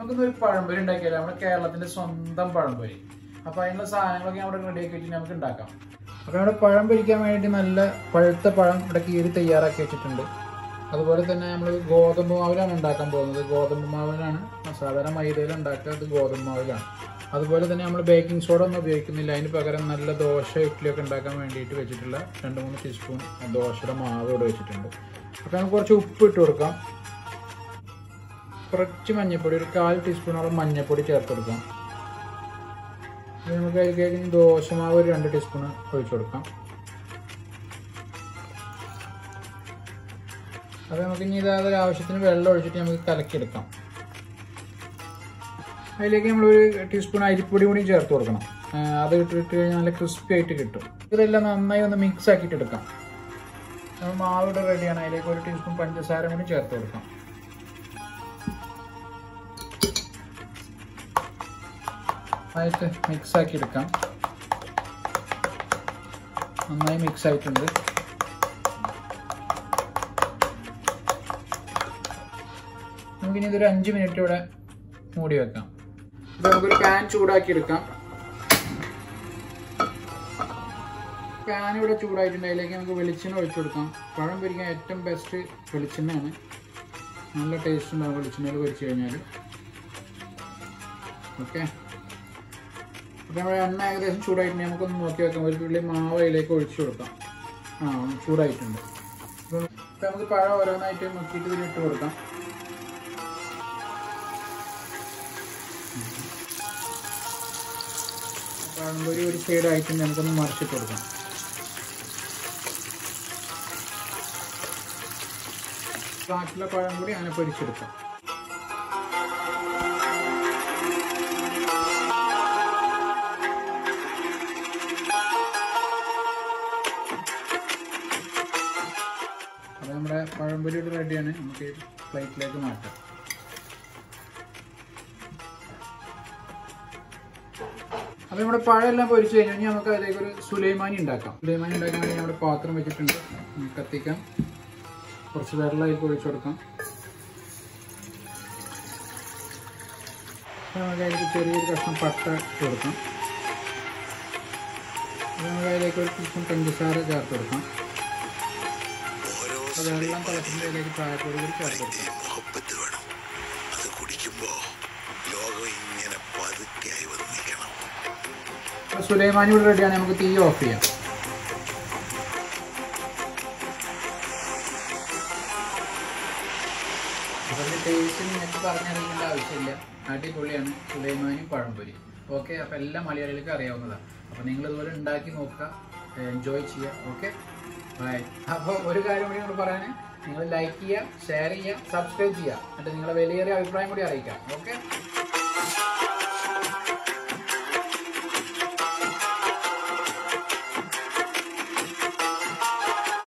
നമുക്കിന്ന് ഒരു പഴംപൊരി ഉണ്ടാക്കിയാലോ നമ്മുടെ കേരളത്തിന്റെ സ്വന്തം പഴംപൊരി അപ്പൊ അതിനുള്ള സാധനങ്ങളൊക്കെ അവിടെ റെഡി ആക്കി വെച്ചിട്ട് നമുക്ക് ഉണ്ടാക്കാം അപ്പൊ നമ്മുടെ പഴം പൊരിക്കാൻ വേണ്ടി നല്ല പഴുത്ത പഴം ഇവിടെ കീറി തയ്യാറാക്കി വെച്ചിട്ടുണ്ട് അതുപോലെ തന്നെ നമ്മൾ ഗോതമ്പ് മാവിലാണ് ഉണ്ടാക്കാൻ പോകുന്നത് ഗോതമ്പ് മാവിലാണ് സാധാരണ മൈദയിൽ ഉണ്ടാക്കുക അത് ഗോതമ്പ് മാവിലാണ് അതുപോലെ തന്നെ നമ്മൾ ബേക്കിംഗ് സോഡ ഒന്നും ഉപയോഗിക്കുന്നില്ല അതിന് പകരം നല്ല ദോശ ഇഡ്ഡലിയൊക്കെ ഉണ്ടാക്കാൻ വേണ്ടിയിട്ട് വെച്ചിട്ടുള്ള രണ്ട് മൂന്ന് ടീസ്പൂൺ ദോശയുടെ മാവ് ഇവിടെ വെച്ചിട്ടുണ്ട് അപ്പോൾ നമുക്ക് കുറച്ച് ഉപ്പ് ഇട്ട് കൊടുക്കാം കുറച്ച് മഞ്ഞൾപ്പൊടി ഒരു കാൽ ടീസ്പൂണോളം മഞ്ഞൾപ്പൊടി ചേർത്ത് കൊടുക്കാം ഇനി നമുക്ക് അതിലേക്ക് ഇനി ദോശമാവ് ഒരു രണ്ട് ടീസ്പൂൺ ഒഴിച്ചു കൊടുക്കാം അപ്പോൾ നമുക്ക് ഇനി ഇതായത് ആവശ്യത്തിന് വെള്ളം ഒഴിച്ചിട്ട് നമുക്ക് കലക്കിയെടുക്കാം അതിലേക്ക് നമ്മളൊരു ടീസ്പൂൺ അരിപ്പൊടി കൂടി ചേർത്ത് കൊടുക്കണം ആ, അത് ഇട്ടിട്ട് കഴിഞ്ഞാൽ നല്ല ക്രിസ്പി ആയിട്ട് കിട്ടും ഇതെല്ലാം നന്നായി ഒന്ന് മിക്സ് ആക്കിയിട്ട് എടുക്കാം നമ്മൾ മാവ് ഇവിടെ റെഡിയാണ് അതിലേക്ക് ഒരു ടീസ്പൂൺ പഞ്ചസാര കൂടി ചേർത്ത് കൊടുക്കാം ആയിട്ട് മിക്സ് ആക്കി എടുക്കാം നന്നായി മിക്സ് ആയിട്ടുണ്ട് നമുക്കിനി ഇതൊരു അഞ്ച് മിനിറ്റ് ഇവിടെ മൂടി വെക്കാം ഇപ്പൊ നമുക്കൊരു പാൻ ചൂടാക്കി എടുക്കാം പാൻ ഇവിടെ ചൂടായിട്ടുണ്ട് അതിലേക്ക് നമുക്ക് വെളിച്ചെണ്ണ ഒഴിച്ചു കൊടുക്കാം പഴം പൊരിക്കാൻ ഏറ്റവും ബെസ്റ്റ് വെളിച്ചെണ്ണയാണ് നല്ല ടേസ്റ്റ് ഉണ്ടാവും വെളിച്ചെണ്ണയിൽ പൊരിച്ചു കഴിഞ്ഞാൽ ഓക്കെ അപ്പോൾ നമ്മുടെ എണ്ണ ഏകദേശം ചൂടായിട്ടുണ്ട് നമുക്കൊന്ന് നോക്കി വെക്കാം ഒരു തുള്ളി മാവ് അതിലേക്ക് ഒഴിച്ചു കൊടുക്കാം ആ ചൂടായിട്ടുണ്ട് അപ്പം ഇപ്പം നമുക്ക് പഴം ഓരോന്നായിട്ട് നോക്കിയിട്ട് ഇതിൽ ഇട്ട് കൊടുക്കാം പഴംപൊരി ഒരു സൈഡായിട്ടുണ്ട് നമുക്കൊന്ന് മറിച്ചിട്ട് കൊടുക്കാം ബാക്കിയുള്ള പഴം കൂടി അങ്ങനെ പൊരിച്ചെടുക്കാം അപ്പോൾ നമ്മുടെ പഴംപൊരി ഇവിടെ റെഡിയാണ് നമുക്ക് പ്ലേറ്റിലേക്ക് മാറ്റാം അപ്പോൾ നമ്മുടെ പഴമെല്ലാം പൊരിച്ചു കഴിഞ്ഞാൽ ഇനി നമുക്ക് അതിലേക്ക് ഒരു സുലൈമാനി ഉണ്ടാക്കാം സുലൈമാനി ഉണ്ടാക്കാൻ വേണ്ടി നമ്മുടെ പാത്രം വെച്ചിട്ടുണ്ട് നമുക്ക് കത്തിക്കാം കുറച്ച് വെള്ളം അതിലേക്ക് ഒഴിച്ചു കൊടുക്കാം അപ്പോൾ നമുക്ക് അതിലേക്ക് ചെറിയൊരു കഷ്ണം പട്ട ഇട്ട് കൊടുക്കാം അപ്പോൾ നമുക്ക് അതിലേക്ക് ഒരു ടീസ്പൂൺ പഞ്ചസാര ചേർത്ത് കൊടുക്കാം അപ്പോൾ വെള്ളം തിളച്ചിട്ട് അതിലേക്ക് ചായപ്പൊടി കൂടി ചേർത്ത് കൊടുക്കാം മുഹബത്ത് വേണം അത് കുടിക്കുമ്പോ ലോകം ഇങ്ങനെ പതുക്കെയായി വന്ന് നിൽക്കണം അപ്പോൾ സുലൈമാനി ഇവിടെ റെഡിയാണ് നമുക്ക് തീ ഓഫ് ചെയ്യാം അതിൻ്റെ ടേസ്റ്റ് നിങ്ങൾക്ക് പറഞ്ഞറിയേണ്ട ആവശ്യമില്ല അടിപൊളിയാണ് സുലൈമാനി പഴംപൊരി ഓക്കെ അപ്പോൾ എല്ലാ മലയാളികൾക്കും അറിയാവുന്നതാണ് അപ്പോൾ നിങ്ങൾ ഇതുപോലെ ഉണ്ടാക്കി നോക്കുക എൻജോയ് ചെയ്യുക ഓക്കെ ബൈ അപ്പോൾ ഒരു കാര്യം കൂടി നിങ്ങൾ പറയാൻ നിങ്ങൾ ലൈക്ക് ചെയ്യുക ഷെയർ ചെയ്യുക സബ്സ്ക്രൈബ് ചെയ്യുക എന്നിട്ട് നിങ്ങളുടെ വിലയേറിയ അഭിപ്രായം കൂടി അറിയിക്കാം ഓക്കെ